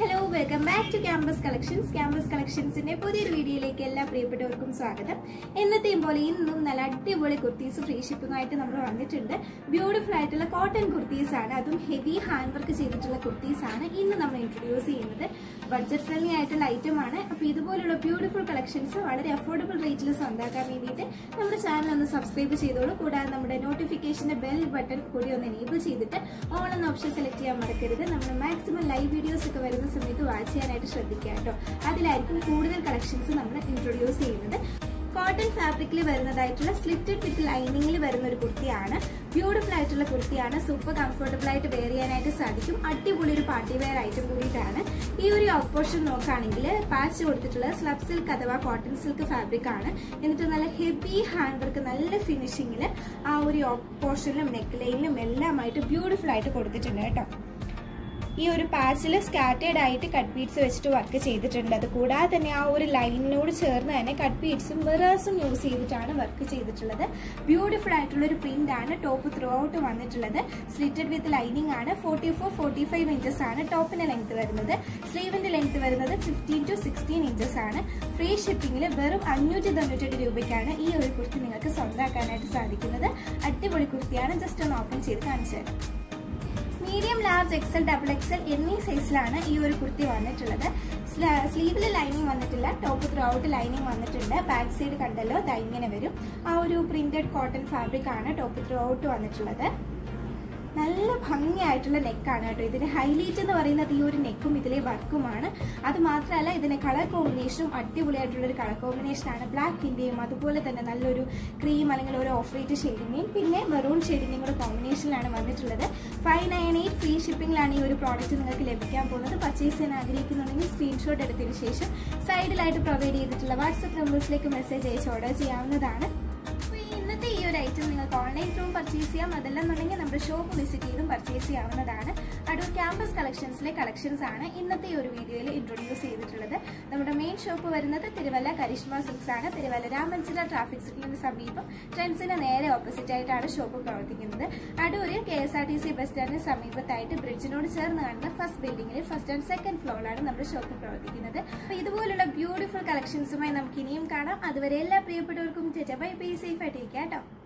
hello welcome back to campus collections campus കളക്ഷൻസിന്റെ പുതിയൊരു വീഡിയോയിലേക്ക് എല്ലാ പ്രിയപ്പെട്ടവർക്കും സ്വാഗതം എന്നത്തെയും പോലെ ഇന്നും നല്ല അടിപൊളി കുർത്തീസ് ഫ്രീ ഷിപ്പിംഗായിട്ട് നമ്മൾ വന്നിട്ടുണ്ട് ബ്യൂട്ടിഫുൾ ആയിട്ടുള്ള കോട്ടൺ കുർത്തീസ് ആണ് അതും ഹെവി ഹാൻഡ് വർക്ക് ചെയ്തിട്ടുള്ള കുർത്തീസ് ആണ് ഇന്ന് നമ്മൾ ഇൻട്രൊഡ്യൂസ് ചെയ്യുന്നത് ബഡ്ജറ്റ് ഫ്രണ്ട്ലി ആയിട്ടുള്ള ഐറ്റം ആണ് അപ്പോൾ ഇതുപോലുള്ള ബ്യൂട്ടിഫുൾ കളക്ഷൻസ് വളരെ അഫോർഡബിൾ റേറ്റിൽ സ്വന്തമാക്കാൻ വേണ്ടിയിട്ട് നമ്മുടെ ചാനൽ ഒന്ന് സബ്സ്ക്രൈബ് ചെയ്തോളൂ കൂടാതെ നമ്മുടെ നോട്ടിഫിക്കേഷന്റെ ബെൽ ബട്ടൺ കൂടി ഒന്ന് എനേബിൾ ചെയ്തിട്ട് ഓൺ എന്ന ഓപ്ഷൻ സെലക്ട് ചെയ്യാൻ മറക്കരുത് നമ്മൾ മാക്സിമം ലൈവ് വീഡിയോസ് ഒക്കെ വരുന്ന സമയത്ത് വാച്ച് ചെയ്യാനായിട്ട് ശ്രദ്ധിക്കുക കേട്ടോ അതിലായിരിക്കും കൂടുതൽ കളക്ഷൻസ് നമ്മൾ ഇൻട്രൊഡ്യൂസ് ചെയ്യുന്നത് കോട്ടൺ ഫാബ്രിക്കിൽ വരുന്നതായിട്ടുള്ള സ്ലിറ്റഡ് വിത്ത് ലൈനിങ്ങിൽ വരുന്ന ഒരു കുർത്തിയാണ് ബ്യൂട്ടിഫുൾ ആയിട്ടുള്ള കുർത്തിയാണ് സൂപ്പർ കംഫർട്ടബിൾ ആയിട്ട് വെയർ ചെയ്യാനായിട്ട് സാധിക്കും അടിപൊളി ഒരു പാർട്ടി വെയർ ഐറ്റം കൂടിയിട്ടാണ് ഈ ഒരു ഓപ്പോഷൻ നോക്കുകയാണെങ്കിൽ പാച്ച് കൊടുത്തിട്ടുള്ള സ്ലബ് സിൽക്ക് അഥവാ കോട്ടൺ സിൽക്ക് ഫാബ്രിക് ആണ് എന്നിട്ട് നല്ല ഹെവി ഹാൻഡ് വർക്ക് നല്ല ഫിനിഷിങ്ങിൽ ആ ഒരു പോർഷനിലും നെക്ക് ലൈനിലും എല്ലാമായിട്ട് ബ്യൂട്ടിഫുൾ ആയിട്ട് കൊടുത്തിട്ടുണ്ട് കേട്ടോ ഈ ഒരു പാച്ചിൽ സ്കാറ്റേഡ് ആയിട്ട് കട്ട് ബീഡ്സ് വെച്ചിട്ട് വർക്ക് ചെയ്തിട്ടുണ്ട് അത് കൂടാതെ തന്നെ ആ ഒരു ലൈനിനോട് ചേർന്ന് തന്നെ കട്ട് ബീഡ്സും മിറേഴ്സും യൂസ് ചെയ്തിട്ടാണ് വർക്ക് ചെയ്തിട്ടുള്ളത് ബ്യൂട്ടിഫുൾ ആയിട്ടുള്ള ഒരു പ്രിന്റ് ആണ് ടോപ്പ് ത്രൂ ഔട്ട് വന്നിട്ടുള്ളത് സ്ലിറ്റഡ് വിത്ത് ലൈനിങ് ആണ് forty four forty five inches ആണ് ടോപ്പിന്റെ ലെങ്ത് വരുന്നത് സ്ലീവിന്റെ ലെങ്ത് വരുന്നത് ഫിഫ്റ്റീൻ ടു സിക്സ്റ്റീൻ ഇഞ്ചസ് ആണ് ഫ്രീ ഷിപ്പിംഗിൽ വെറും അഞ്ഞൂറ്റി തൊണ്ണൂറ്റെട്ട് രൂപയ്ക്കാണ് ഈ ഒരു കുർത്തി നിങ്ങൾക്ക് സ്വന്തമാക്കാനായിട്ട് സാധിക്കുന്നത് അടിപൊളി കുർത്തിയാണ് ജസ്റ്റ് ഒന്ന് ഓപ്പൺ ചെയ്ത് കാണിച്ചു തരാം medium large XL double XL എന്നീ സൈസിലാണ് ഈ ഒരു കുർത്തി വന്നിട്ടുള്ളത് സ്ലീവിൽ ലൈനിങ് വന്നിട്ടില്ല ടോപ്പ് ത്രൂ ഔട്ട് ലൈനിങ് വന്നിട്ടുണ്ട് ബാക്ക് സൈഡ് കണ്ടല്ലോ ദാ ഇങ്ങനെ വരും ആ ഒരു പ്രിന്റഡ് കോട്ടൺ ഫാബ്രിക് ആണ് ടോപ്പ് ത്രൂ ഔട്ട് വന്നിട്ടുള്ളത് നല്ല ഭംഗിയായിട്ടുള്ള നെക്കാണ് കേട്ടോ ഇതിന് ഹൈലൈറ്റ് എന്ന് പറയുന്നത് ഈ ഒരു നെക്കും ഇതിലെ വർക്കുമാണ് അത് മാത്രമല്ല ഇതിന് കളർ കോമ്പിനേഷനും അടിപൊളിയായിട്ടുള്ള ഒരു കളർ കോമ്പിനേഷനാണ് ബ്ലാക്കിന്റെയും അതുപോലെ തന്നെ നല്ലൊരു ക്രീം അല്ലെങ്കിൽ ഒരു ഓഫ് റേറ്റ് ഷെയ്ഡിന്റെയും പിന്നെ മെറൂൺ ഷെയ്ഡിന്റെയും കൂടെ കോമ്പിനേഷനിലാണ് വന്നിട്ടുള്ളത് ഫൈവ് നയൻ എയ്റ്റ് ഫ്രീ ഷിപ്പിംഗിലാണ് ഈ ഒരു പ്രോഡക്റ്റ് നിങ്ങൾക്ക് ലഭിക്കാൻ പോകുന്നത് പർച്ചേസ് ചെയ്യാൻ ആഗ്രഹിക്കുന്നുണ്ടെങ്കിൽ സ്ക്രീൻഷോട്ട് എടുത്തതിന് ശേഷം സൈഡിലായിട്ട് പ്രൊവൈഡ് ചെയ്തിട്ടുള്ള വാട്സപ്പ് നമ്പേഴ്സിലേക്ക് മെസ്സേജ് അയച്ച് ഓർഡർ ചെയ്യാവുന്നതാണ് ഇന്നത്തെ ഈ ഒരു ഐറ്റം നിങ്ങൾക്ക് ഓൺലൈൻ ത്രൂ പർച്ചേസ് ചെയ്യാം അതല്ലെന്നുണ്ടെങ്കിൽ നമ്മുടെ ഷോപ്പ് വിസിറ്റ് ചെയ്തും പർച്ചേസ് ചെയ്യാവുന്നതാണ് അടൂർ ക്യാമ്പസ് കളക്ഷൻസിലെ കളക്ഷൻസ് ആണ് ഇന്നത്തെ ഈ ഒരു വീഡിയോയിൽ ഇൻട്രൊഡ്യൂസ് ചെയ്തിട്ടുള്ളത് നമ്മുടെ മെയിൻ ഷോപ്പ് വരുന്നത് തിരുവല്ല കരിഷ്മ സിൽക്സ് ആണ് തിരുവല്ല രാമൻസില ട്രാഫിക് സിഗ്നലിന് സമീപം ട്രെൻഡ്സിന് നേരെ ഓപ്പോസിറ്റ് ആയിട്ടാണ് ഷോപ്പ് പ്രവർത്തിക്കുന്നത് അടൂരിൽ K S R T C bus സ്റ്റാൻഡിന് സമീപത്തായിട്ട് ബ്രിഡ്ജിനോട് ചേർന്ന് കാണുന്ന ഫസ്റ്റ് ബിൽഡിംഗിൽ ഫസ്റ്റ് ആൻഡ് സെക്കൻഡ് ഫ്ലോറിലാണ് നമ്മുടെ ഷോപ്പ് പ്രവർത്തിക്കുന്നത് അപ്പോൾ ഇതുപോലുള്ള ബ്യൂട്ടിഫുൾ കളക്ഷൻസുമായി നമുക്ക് ഇനിയും കാണാം അതുവരെ എല്ലാ പ്രിയപ്പെട്ടവർക്കും ബൈ ബൈ സേഫ് ആയിട്ടിരിക്കാം കേട്ടോ